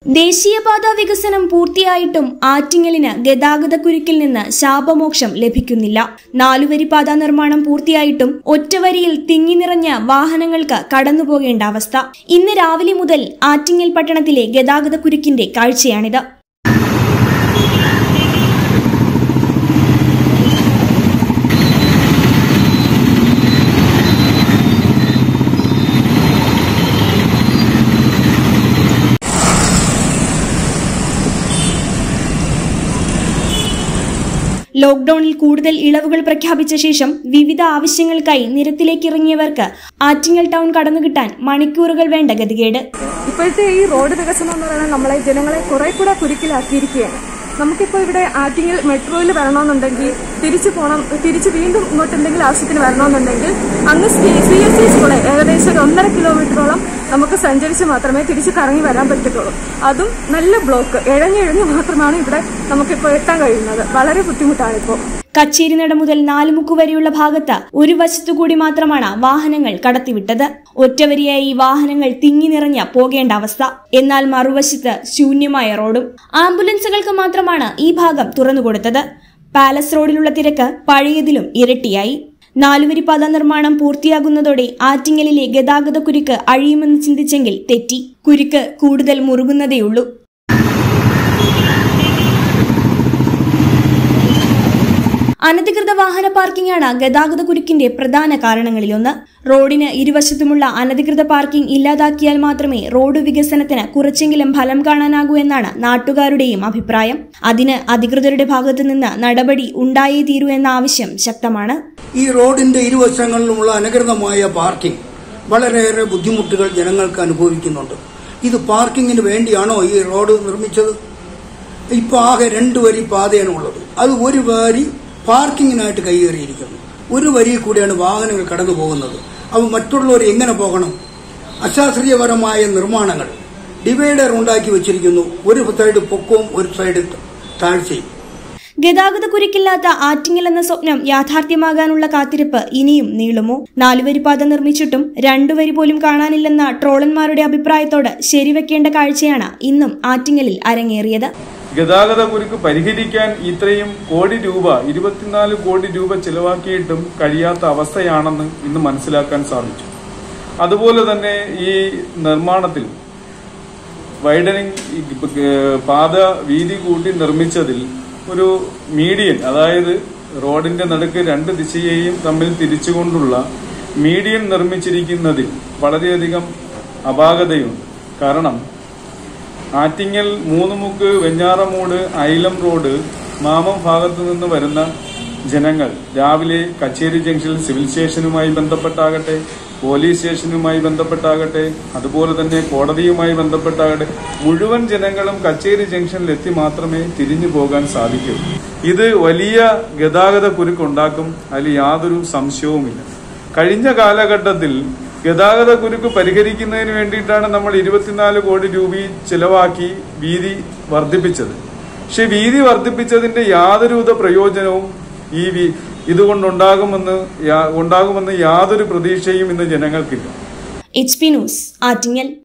ദേശീയപാത വികസനം പൂർത്തിയായിട്ടും ആറ്റിങ്ങലിന് ഗതാഗതക്കുരുക്കിൽ നിന്ന് ശാപമോക്ഷം ലഭിക്കുന്നില്ല നാലുവരി പാത നിർമ്മാണം പൂർത്തിയായിട്ടും ഒറ്റവരിയിൽ തിങ്ങി നിറഞ്ഞ വാഹനങ്ങൾക്ക് കടന്നുപോകേണ്ട അവസ്ഥ ഇന്ന് രാവിലെ മുതൽ ആറ്റിങ്ങൽ പട്ടണത്തിലെ ഗതാഗതക്കുരുക്കിന്റെ കാഴ്ചയാണിത് ലോക്ഡൌണിൽ കൂടുതൽ ഇളവുകൾ പ്രഖ്യാപിച്ച ശേഷം വിവിധ ആവശ്യങ്ങൾക്കായി നിരത്തിലേക്ക് ഇറങ്ങിയവർക്ക് ആറ്റിങ്ങൽ ടൗൺ കടന്നുകിട്ടാൻ മണിക്കൂറുകൾ വേണ്ട ഗതികേട് ഇപ്പോഴത്തെ ഈ റോഡ് വികസനം എന്ന് പറയുന്നത് നമ്മളെ ജനങ്ങളെ കുറെ കൂടെ കുരുക്കിലാക്കിയിരിക്കുകയാണ് നമുക്കിപ്പോൾ ഇവിടെ ആറ്റിങ്ങൽ മെട്രോയിൽ വരണമെന്നുണ്ടെങ്കിൽ തിരിച്ചു പോകണം തിരിച്ച് വീണ്ടും ഇങ്ങോട്ട് എന്തെങ്കിലും ആവശ്യത്തിന് വരണമെന്നുണ്ടെങ്കിൽ അങ്ങ് സി എസ് സി സ്കൂളെ ഏകദേശം ഒരു ഒന്നര കിലോമീറ്ററോളം നമുക്ക് സഞ്ചരിച്ച് മാത്രമേ തിരിച്ച് കറങ്ങി വരാൻ പറ്റത്തുള്ളൂ അതും നല്ല ബ്ലോക്ക് ഇഴഞ്ഞിഴഞ്ഞ് മാത്രമാണ് ഇവിടെ നമുക്കിപ്പോൾ എത്താൻ കഴിയുന്നത് വളരെ ബുദ്ധിമുട്ടാണിപ്പോൾ കച്ചേരിനട മുതൽ നാലുമുക്ക് വരെയുള്ള ഭാഗത്ത് ഒരു വശത്തുകൂടി മാത്രമാണ് വാഹനങ്ങൾ കടത്തിവിട്ടത് ഒറ്റവരിയായി വാഹനങ്ങൾ തിങ്ങി നിറഞ്ഞ പോകേണ്ട അവസ്ഥ എന്നാൽ മറുവശത്ത് ശൂന്യമായ റോഡും ആംബുലൻസുകൾക്ക് മാത്രമാണ് ഈ ഭാഗം തുറന്നുകൊടുത്തത് പാലസ് റോഡിലുള്ള തിരക്ക് പഴയതിലും ഇരട്ടിയായി നാലുവരി പാത നിർമ്മാണം പൂർത്തിയാകുന്നതോടെ ആറ്റിങ്ങലിലെ ഗതാഗത കുരുക്ക് അഴിയുമെന്ന് ചിന്തിച്ചെങ്കിൽ തെറ്റി കുരുക്ക് കൂടുതൽ മുറുകുന്നതേയുള്ളൂ അനധികൃത വാഹന പാർക്കിംഗാണ് ഗതാഗത കുരുക്കിന്റെ പ്രധാന കാരണങ്ങളിലൊന്ന് റോഡിന് ഇരുവശത്തുമുള്ള അനധികൃത പാർക്കിംഗ് ഇല്ലാതാക്കിയാൽ മാത്രമേ റോഡ് വികസനത്തിന് കുറച്ചെങ്കിലും ഫലം കാണാനാകൂ എന്നാണ് നാട്ടുകാരുടെയും അഭിപ്രായം അതിന് അധികൃതരുടെ ഭാഗത്തു നിന്ന് നടപടി ഉണ്ടായേ തീരൂ എന്ന ആവശ്യം ശക്തമാണ് ഈ റോഡിന്റെ ഇരുവശങ്ങളിലുമുള്ള അനധികൃതമായ പാർക്കിംഗ് വളരെയേറെ ബുദ്ധിമുട്ടുകൾ ജനങ്ങൾക്ക് അനുഭവിക്കുന്നുണ്ട് ഇത് പാർക്കിങ്ങിന് വേണ്ടിയാണോ ഈ റോഡ് നിർമ്മിച്ചത് ഇപ്പൊ ആകെ രണ്ട് വരി പാതയാണ് ഉള്ളത് അത് ഒരു വരി പാർക്കിങ്ങിനായിട്ട് കൈയേറിയിരിക്കുന്നു ഒരു വരി കൂടിയാണ് വാഹനങ്ങൾ കടന്നു പോകുന്നത് അപ്പോൾ മറ്റുള്ളവർ എങ്ങനെ പോകണം അശാസ്ത്രീയപരമായ നിർമ്മാണങ്ങൾ ഡിവൈഡർ ഉണ്ടാക്കി വെച്ചിരിക്കുന്നു ഒരു സൈഡ് പൊക്കവും ഒരു സൈഡ് താഴ്ചയും ഗതാഗത കുരുക്കില്ലാത്ത ആറ്റിങ്ങൽ എന്ന സ്വപ്നം യാഥാർത്ഥ്യമാകാനുള്ള കാത്തിരിപ്പ് ഇനിയും നീളുമോ നാലുവരി പാത നിർമ്മിച്ചിട്ടും രണ്ടുവരി പോലും കാണാനില്ലെന്ന ട്രോളന്മാരുടെ അഭിപ്രായത്തോട് ശരിവെക്കേണ്ട കാഴ്ചയാണ് ഇന്നും ആറ്റിങ്ങലിൽ അരങ്ങേറിയത് ഗതാഗത കുരുക്ക് പരിഹരിക്കാൻ ഇത്രയും കോടി രൂപ ഇരുപത്തിനാല് കോടി രൂപ ചെലവാക്കിയിട്ടും കഴിയാത്ത അവസ്ഥയാണെന്ന് ഇന്ന് മനസ്സിലാക്കാൻ സാധിച്ചു അതുപോലെ തന്നെ ഈ നിർമ്മാണത്തിൽ വൈഡനിങ് പാത വീതി കൂട്ടി നിർമ്മിച്ചതിൽ ഒരു മീഡിയൻ അതായത് റോഡിന്റെ നടുക്ക് രണ്ട് ദിശയെയും തമ്മിൽ തിരിച്ചുകൊണ്ടുള്ള മീഡിയൻ നിർമ്മിച്ചിരിക്കുന്നതിൽ വളരെയധികം അപാകതയുണ്ട് കാരണം ആറ്റിങ്ങൽ മൂന്നുമുക്ക് വെഞ്ഞാറമൂട് ഐലം റോഡ് മാമം ഭാഗത്തു നിന്ന് വരുന്ന ജനങ്ങൾ രാവിലെ കച്ചേരി ജംഗ്ഷനിൽ സിവിൽ സ്റ്റേഷനുമായി ബന്ധപ്പെട്ടാകട്ടെ പോലീസ് സ്റ്റേഷനുമായി ബന്ധപ്പെട്ടാകട്ടെ അതുപോലെ തന്നെ കോടതിയുമായി ബന്ധപ്പെട്ടാകട്ടെ മുഴുവൻ ജനങ്ങളും കച്ചേരി ജംഗ്ഷനിൽ എത്തി മാത്രമേ തിരിഞ്ഞു പോകാൻ സാധിക്കൂ ഇത് വലിയ ഗതാഗത കുരുക്കുണ്ടാക്കും അതിൽ യാതൊരു സംശയവുമില്ല കഴിഞ്ഞ കാലഘട്ടത്തിൽ ഗതാഗത കുരുക്ക് പരിഹരിക്കുന്നതിന് വേണ്ടിയിട്ടാണ് നമ്മൾ ഇരുപത്തിനാല് കോടി രൂപ ചിലവാക്കി വീതി വർദ്ധിപ്പിച്ചത് പക്ഷെ വീതി വർദ്ധിപ്പിച്ചതിന്റെ യാതൊരുവിധ പ്രയോജനവും ഈ വി- ഇതുകൊണ്ടുണ്ടാകുമെന്ന് യാ- ഉണ്ടാകുമെന്ന് യാതൊരു പ്രതീക്ഷയും ഇന്ന് ജനങ്ങൾക്കില്ല എച്ച് പി ന്യൂസ് ആറ്റിങ്ങൽ